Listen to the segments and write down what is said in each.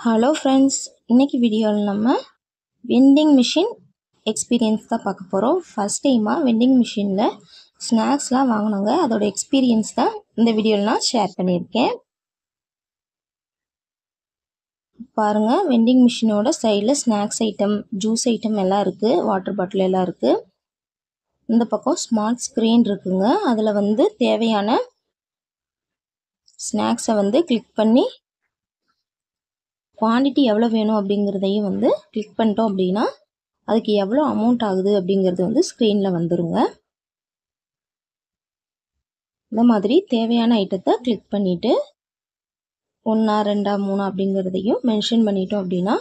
hello friends இன்னைக்கு வீடியோவில் நம்ம வெண்டிங் மிஷின் எக்ஸ்பீரியன்ஸ் தான் பார்க்க போகிறோம் ஃபஸ்ட் டைமாக வெண்டிங் மிஷினில் ஸ்நாக்ஸ்லாம் வாங்கினோங்க அதோட எக்ஸ்பீரியன்ஸ் தான் இந்த வீடியோவில் நான் ஷேர் பண்ணியிருக்கேன் பாருங்கள் வெண்டிங் மிஷினோட சைடில் ஸ்நாக்ஸ் ஐட்டம் ஜூஸ் ஐட்டம் எல்லாம் இருக்குது வாட்டர் பாட்டில் எல்லாம் இருக்குது இந்த பக்கம் ஸ்மார்ட் ஸ்க்ரீன் இருக்குங்க அதில் வந்து தேவையான ஸ்நாக்ஸை வந்து கிளிக் பண்ணி குவான்டிட்டி எவ்வளோ வேணும் அப்படிங்கிறதையும் வந்து கிளிக் பண்ணிட்டோம் அப்படின்னா அதுக்கு எவ்வளோ அமௌண்ட் ஆகுது அப்படிங்கிறது வந்து ஸ்க்ரீனில் வந்துருங்க இந்த மாதிரி தேவையான ஐட்டத்தை கிளிக் பண்ணிவிட்டு ஒன்றா ரெண்டா மூணா அப்படிங்கிறதையும் மென்ஷன் பண்ணிட்டோம் அப்படின்னா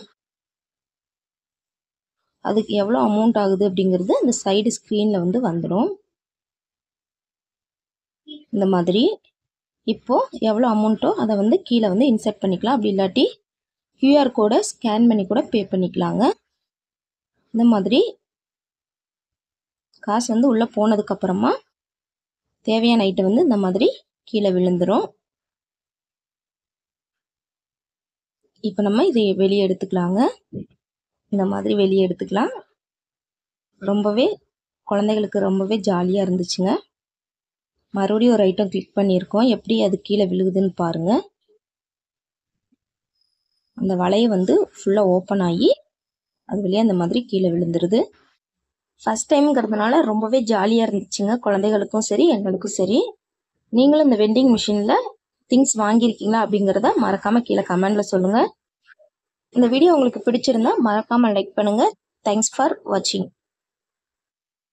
அதுக்கு எவ்வளோ அமௌண்ட் ஆகுது அப்படிங்கிறது அந்த சைடு ஸ்க்ரீனில் வந்து வந்துடும் இந்த மாதிரி இப்போது எவ்வளோ அமௌண்ட்டோ அதை வந்து கீழே வந்து இன்சர்ட் பண்ணிக்கலாம் அப்படி இல்லாட்டி கியூஆர் கோடை ஸ்கேன் பண்ணி கூட பே பண்ணிக்கலாங்க இந்த மாதிரி காசு வந்து உள்ளே போனதுக்கப்புறமா தேவையான ஐட்டம் வந்து இந்த மாதிரி கீழே விழுந்துடும் இப்போ நம்ம இதை வெளியே எடுத்துக்கலாங்க இந்த மாதிரி வெளியே எடுத்துக்கலாம் ரொம்பவே குழந்தைகளுக்கு ரொம்பவே ஜாலியாக இருந்துச்சுங்க மறுபடியும் ஒரு ஐட்டம் கிளிக் பண்ணியிருக்கோம் எப்படி அது கீழே விழுகுதுன்னு பாருங்கள் அந்த வலையை வந்து ஃபுல்லாக ஓப்பன் ஆகி அது வழியாக அந்த மாதிரி கீழே விழுந்துருது ஃபஸ்ட் டைம்ங்கிறதுனால ரொம்பவே ஜாலியாக இருந்துச்சுங்க குழந்தைகளுக்கும் சரி எங்களுக்கும் சரி நீங்களும் இந்த வெண்டிங் மிஷினில் திங்ஸ் வாங்கியிருக்கீங்களா அப்படிங்கிறத மறக்காமல் கீழே கமெண்டில் சொல்லுங்கள் இந்த வீடியோ உங்களுக்கு பிடிச்சிருந்தா மறக்காமல் லைக் பண்ணுங்கள் தேங்க்ஸ் ஃபார் வாட்சிங்